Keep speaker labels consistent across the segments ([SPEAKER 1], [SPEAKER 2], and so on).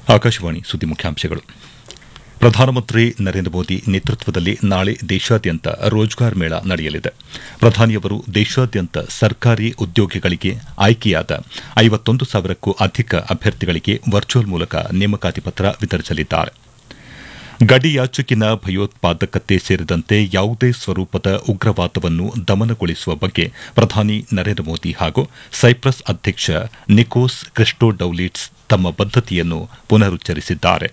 [SPEAKER 1] ಆಕಾಶವಾಣಿ ಸುದ್ದಿ ಮುಖ್ಯಾಂಶಗಳು ಪ್ರಧಾನಮಂತ್ರಿ ನರೇಂದ್ರ ಮೋದಿ ನೇತೃತ್ವದಲ್ಲಿ ನಾಳೆ ದೇಶಾದ್ಯಂತ ರೋಜ್ಗಾರ್ ಮೇಳ ನಡೆಯಲಿದೆ ಪ್ರಧಾನಿಯವರು ದೇಶಾದ್ಯಂತ ಸರ್ಕಾರಿ ಉದ್ಯೋಗಿಗಳಿಗೆ ಆಯ್ಕೆಯಾದ ಐವತ್ತೊಂದು ಸಾವಿರಕ್ಕೂ ಅಧಿಕ ಅಭ್ಯರ್ಥಿಗಳಿಗೆ ವರ್ಚುವಲ್ ಮೂಲಕ ನೇಮಕಾತಿ ಪತ್ರ ವಿತರಿಸಲಿದ್ದಾರೆ ಗಡಿಯಾಚೆಗಿನ ಭಯೋತ್ಪಾದಕತೆ ಸೇರಿದಂತೆ ಯಾವುದೇ ಸ್ವರೂಪದ ಉಗ್ರವಾದವನ್ನು ದಮನಗೊಳಿಸುವ ಬಗ್ಗೆ ಪ್ರಧಾನಿ ನರೇಂದ್ರ ಮೋದಿ ಹಾಗೂ ಸೈಪ್ರಸ್ ಅಧ್ಯಕ್ಷ ನಿಕೋಸ್ ಕ್ರಿಸ್ಟೋಡೌಲಿಟ್ಸ್ ತಮ್ಮ ಬದ್ದತೆಯನ್ನು ಪುನರುಚ್ಚರಿಸಿದ್ದಾರೆ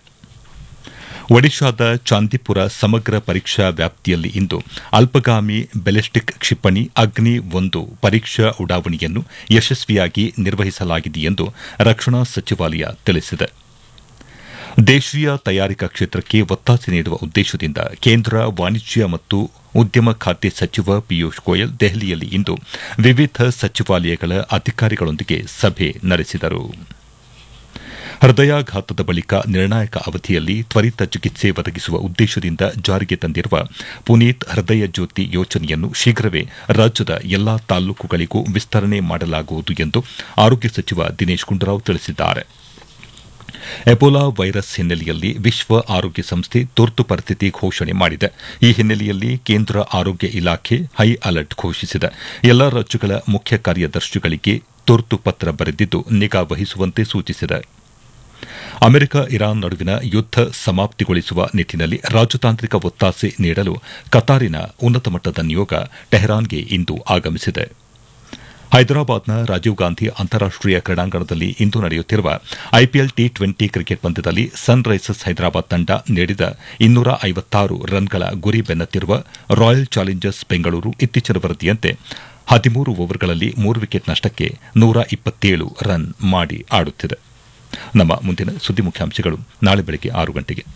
[SPEAKER 1] ಒಡಿಶಾದ ಚಾಂದಿಪುರ ಸಮಗ್ರ ಪರೀಕ್ಷಾ ವ್ಯಾಪ್ತಿಯಲ್ಲಿ ಇಂದು ಅಲ್ಪಗಾಮಿ ಬೆಲೆಸ್ಟಿಕ್ ಕ್ಷಿಪಣಿ ಅಗ್ನಿ ಒಂದು ಪರೀಕ್ಷಾ ಉಡಾವಣೆಯನ್ನು ಯಶಸ್ವಿಯಾಗಿ ನಿರ್ವಹಿಸಲಾಗಿದೆ ಎಂದು ರಕ್ಷಣಾ ಸಚಿವಾಲಯ ತಿಳಿಸಿದೆ ದೇಶೀಯ ತಯಾರಿಕಾ ಕ್ಷೇತ್ರಕ್ಕೆ ಒತ್ತಾಸೆ ನೀಡುವ ಉದ್ದೇಶದಿಂದ ಕೇಂದ್ರ ವಾಣಿಜ್ಯ ಮತ್ತು ಉದ್ಯಮ ಖಾತೆ ಸಚಿವ ಪಿಯೂಷ್ ಗೋಯಲ್ ದೆಹಲಿಯಲ್ಲಿ ಇಂದು ವಿವಿಧ ಸಚಿವಾಲಯಗಳ ಅಧಿಕಾರಿಗಳೊಂದಿಗೆ ಸಭೆ ನಡೆಸಿದರು ಹೃದಯಾಘಾತದ ಬಳಿಕ ನಿರ್ಣಾಯಕ ಅವಧಿಯಲ್ಲಿ ತ್ವರಿತ ಚಿಕಿತ್ಸೆ ಒದಗಿಸುವ ಉದ್ದೇಶದಿಂದ ಜಾರಿಗೆ ತಂದಿರುವ ಪುನೀತ್ ಹೃದಯ ಜ್ಯೋತಿ ಯೋಜನೆಯನ್ನು ಶೀಘ್ರವೇ ರಾಜ್ಯದ ಎಲ್ಲಾ ತಾಲ್ಲೂಕುಗಳಿಗೂ ವಿಸ್ತರಣೆ ಮಾಡಲಾಗುವುದು ಎಂದು ಆರೋಗ್ಯ ಸಚಿವ ದಿನೇಶ್ ಗುಂಡೂರಾವ್ ತಿಳಿಸಿದ್ದಾರೆ ಎಬೋಲಾ ವೈರಸ್ ಹಿನ್ನೆಲೆಯಲ್ಲಿ ವಿಶ್ವ ಆರೋಗ್ಯ ಸಂಸ್ಥೆ ತುರ್ತು ಪರಿಸ್ಥಿತಿ ಘೋಷಣೆ ಮಾಡಿದೆ ಈ ಹಿನ್ನೆಲೆಯಲ್ಲಿ ಕೇಂದ್ರ ಆರೋಗ್ಯ ಇಲಾಖೆ ಹೈ ಅಲರ್ಟ್ ಘೋಷಿಸಿದೆ ಎಲ್ಲಾ ರಾಜ್ಯಗಳ ಮುಖ್ಯ ಕಾರ್ಯದರ್ಶಿಗಳಿಗೆ ತುರ್ತು ಪತ್ರ ಬರೆದಿದ್ದು ನಿಗಾ ವಹಿಸುವಂತೆ ಸೂಚಿಸಿದೆ ಅಮೆರಿಕ ಇರಾನ್ ನಡುವಿನ ಯುದ್ದ ಸಮಾಪ್ತಿಗೊಳಿಸುವ ನಿಟ್ಟಿನಲ್ಲಿ ರಾಜತಾಂತ್ರಿಕ ಒತ್ತಾಸೆ ನೀಡಲು ಕತಾರಿನ ಉನ್ನತ ಮಟ್ಟದ ನಿಯೋಗ ಟೆಹರಾನ್ಗೆ ಇಂದು ಆಗಮಿಸಿದೆ ಹೈದರಾಬಾದ್ನ ರಾಜೀವ್ ಗಾಂಧಿ ಅಂತಾರಾಷ್ಟೀಯ ಕ್ರೀಡಾಂಗಣದಲ್ಲಿ ಇಂದು ನಡೆಯುತ್ತಿರುವ ಐಪಿಎಲ್ ಟಿ ಟ್ವೆಂಟಿ ಕ್ರಿಕೆಟ್ ಪಂದ್ಯದಲ್ಲಿ ಸನ್ ರೈಸರ್ಸ್ ಹೈದರಾಬಾದ್ ತಂಡ ನೀಡಿದ ಇನ್ನೂರ ಐವತ್ತಾರು ರನ್ಗಳ ಗುರಿ ಬೆನ್ನತ್ತಿರುವ ರಾಯಲ್ ಚಾಲೆಂಜರ್ಸ್ ಬೆಂಗಳೂರು ಇತ್ತೀಚಿನ ವರದಿಯಂತೆ ಹದಿಮೂರು ಓವರ್ಗಳಲ್ಲಿ ಮೂರು ವಿಕೆಟ್ ನಷ್ಟಕ್ಕೆ ನೂರ ಇಪ್ಪತ್ತೇಳು ರನ್ ಮಾಡಿ ಆಡುತ್ತಿದೆ ನಮ್ಮ ಮುಂದಿನ ಸುದ್ದಿ ಮುಖ್ಯಾಂಶಗಳು ನಾಳೆ ಬೆಳಗ್ಗೆ ಆರು ಗಂಟೆಗೆ